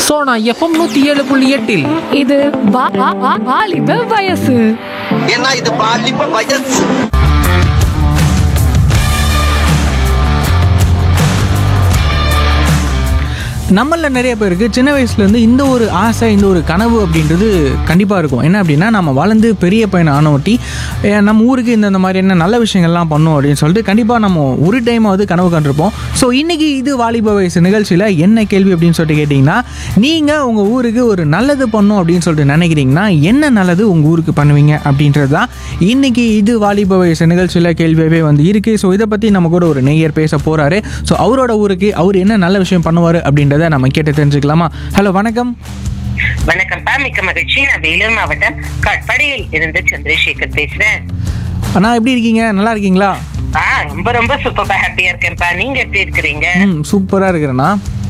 Sona FM நூத்தி ஏழு புள்ளி எட்டில் இது வா- வா- வா- வாலிப வயசு ஏன்னா இது பாலிப்ப வயசு நம்மள நிறைய பேருக்கு சின்ன வயசுலேருந்து இந்த ஒரு ஆசை இந்த ஒரு கனவு அப்படின்றது கண்டிப்பாக இருக்கும் என்ன அப்படின்னா நம்ம வளர்ந்து பெரிய பையனை ஆனோட்டி அஹ் நம்ம ஊருக்கு இந்த இந்த மாதிரி என்ன நல்ல விஷயங்கள்லாம் பண்ணோம் அப்படின்னு சொல்லிட்டு கண்டிப்பாக நம்ம ஒரு டைமாவது கனவு கண்டிருப்போம் ஸோ இன்றைக்கி இது வாலிப வயசு நிகழ்ச்சியில் என்ன கேள்வி அப்படின்னு சொல்லிட்டு கேட்டிங்கன்னா நீங்கள் உங்கள் ஊருக்கு ஒரு நல்லது பண்ணும் அப்படின்னு சொல்லிட்டு நினைக்கிறீங்கன்னா என்ன நல்லது உங்கள் ஊருக்கு பண்ணுவீங்க அப்படின்றது தான் இன்றைக்கி இது வாலிப வயசு நிகழ்ச்சியில் கேள்வியாகவே வந்து இருக்குது ஸோ இதை பற்றி நம்ம கூட ஒரு நெய்யர் பேச போகிறாரு ஸோ அவரோட ஊருக்கு அவர் என்ன நல்ல விஷயம் பண்ணுவார் அப்படின்றத நம்ம கேட்டு தெரிஞ்சுக்கலாமா ஹலோ வணக்கம் வணக்கம் பா மிக்க மகிழ்ச்சி நான் வேலூர் மாவட்டம் கட்படியில் இருந்து சந்திரசேகர் பேசுறேன் அண்ணா எப்படி இருக்கீங்க நல்லா இருக்கீங்களா ஆ ரொம்ப ரொம்ப சூப்பரா ஹாப்பியா இருக்கேன்ப்பா நீங்க எப்படி இருக்கிறீங்க ம் சூப்பராக இருக்கிறேண்ணா